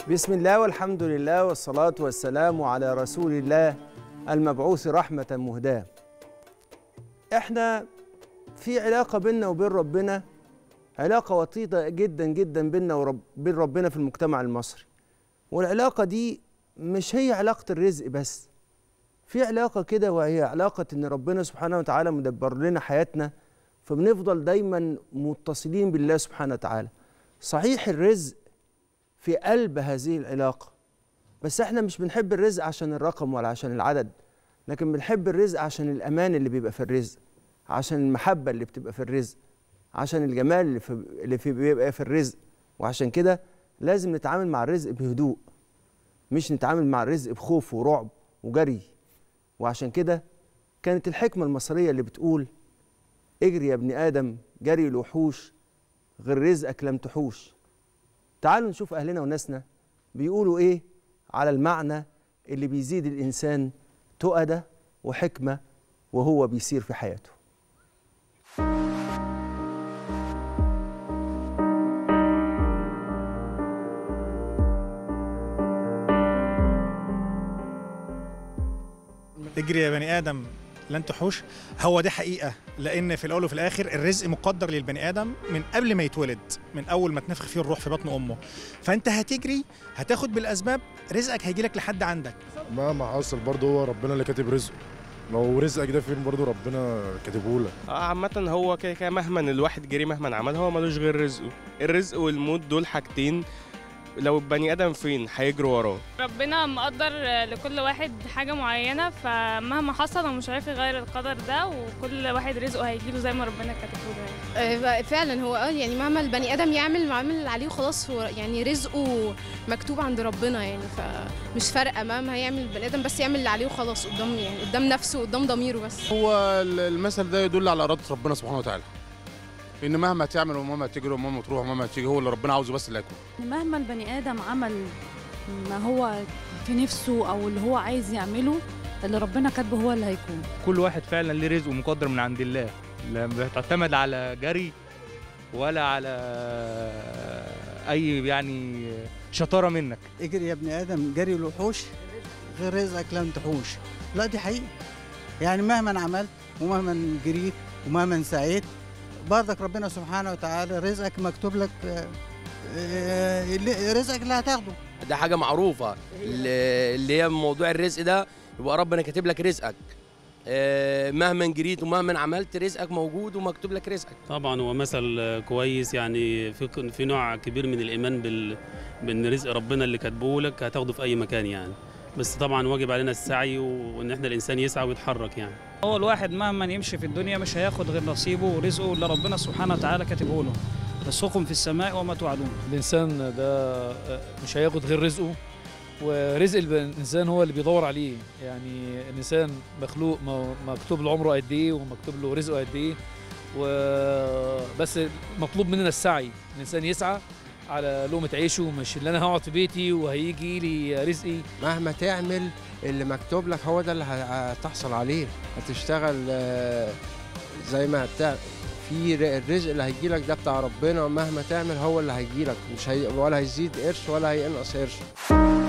بسم الله والحمد لله والصلاة والسلام على رسول الله المبعوث رحمة مهداة احنا في علاقة بيننا وبين ربنا علاقة وطيدة جدا جدا بيننا وبين ربنا في المجتمع المصري والعلاقة دي مش هي علاقة الرزق بس في علاقة كده وهي علاقة إن ربنا سبحانه وتعالى مدبر لنا حياتنا فبنفضل دايما متصلين بالله سبحانه وتعالى صحيح الرزق في قلب هذه العلاقة بس احنا مش بنحب الرزق عشان الرقم ولا عشان العدد لكن بنحب الرزق عشان الأمان اللي بيبقى في الرزق عشان المحبة اللي بتبقى في الرزق عشان الجمال اللي في اللي في بيبقى في الرزق وعشان كده لازم نتعامل مع الرزق بهدوء مش نتعامل مع الرزق بخوف ورعب وجري وعشان كده كانت الحكمة المصرية اللي بتقول اجري يا ابن آدم جري الوحوش غير رزقك لم تحوش تعالوا نشوف أهلنا وناسنا بيقولوا إيه على المعنى اللي بيزيد الإنسان تؤدة وحكمة وهو بيسير في حياته اجري يا بني ادم لن تحوش هو دي حقيقه لان في الاول وفي الاخر الرزق مقدر للبني ادم من قبل ما يتولد من اول ما تنفخ فيه الروح في بطن امه فانت هتجري هتاخد بالاسباب رزقك هيجي لك لحد عندك مهما حصل برضه هو ربنا اللي كاتب رزقه لو رزقك ده فين برضه ربنا كاتبه لك اه عامة هو كده كده مهما الواحد جري مهما عمل هو ملوش غير رزقه الرزق والموت دول حاجتين لو البني ادم فين هيجروا وراه ربنا مقدر لكل واحد حاجة معينة فمهما حصل هو مش عارف يغير القدر ده وكل واحد رزقه هيجيله زي ما ربنا كاتبه له يعني. آه، فعلا هو اه يعني مهما البني ادم يعمل ما عمل اللي عليه وخلاص هو يعني رزقه مكتوب عند ربنا يعني فمش فارقه مهما هيعمل البني ادم بس يعمل اللي عليه وخلاص قدام يعني قدام نفسه قدام ضميره بس هو المثل ده يدل على اراده ربنا سبحانه وتعالى ان مهما تعمل ومهما تجري ومهما تروح ومهما تيجي هو اللي ربنا عاوزه بس اللي هيكون مهما البني آدم عمل ما هو في نفسه أو اللي هو عايز يعمله اللي ربنا كاتبه هو اللي هيكون كل واحد فعلا ليه رزقه مقدر من عند الله لا بتعتمد على جري ولا على اي يعني شطاره منك اجري يا ابن ادم جري الوحوش غير رزقك لن تحوش لا دي حقيقه يعني مهما عملت ومهما جريت ومهما سعيت برضك ربنا سبحانه وتعالى رزقك مكتوب لك آه، آه، اللي- رزقك اللي هتاخده ده حاجه معروفه اللي اللي هي موضوع الرزق ده يبقى ربنا كاتب لك رزقك آه، مهما جريت ومهما عملت رزقك موجود ومكتوب لك رزقك طبعا هو مثل كويس يعني في في نوع كبير من الايمان بال بان رزق ربنا اللي كاتبه لك هتاخده في اي مكان يعني بس طبعا واجب علينا السعي وان احنا الانسان يسعى ويتحرك يعني هو الواحد مهما يمشي في الدنيا مش هياخد غير نصيبه ورزقه اللي ربنا سبحانه وتعالى كاتبه له رزقكم في السماء وما توعدون الانسان ده مش هياخد غير رزقه ورزق الانسان هو اللي بيدور عليه يعني الانسان مخلوق م- مكتوب له عمره قد ايه ومكتوب له رزقه قد ايه وبس مطلوب مننا السعي الانسان يسعى على لقمه عيشه مش اللي انا هقعد في بيتي وهيجي لي رزقي مهما تعمل اللي مكتوب لك هو ده اللي ه- هتحصل عليه هتشتغل آه، زي ما هتعمل في ر- الرزق اللي هيجي لك ده بتاع ربنا مهما تعمل هو اللي هيجي لك مش هي ولا هيزيد قرش ولا هينقص قرش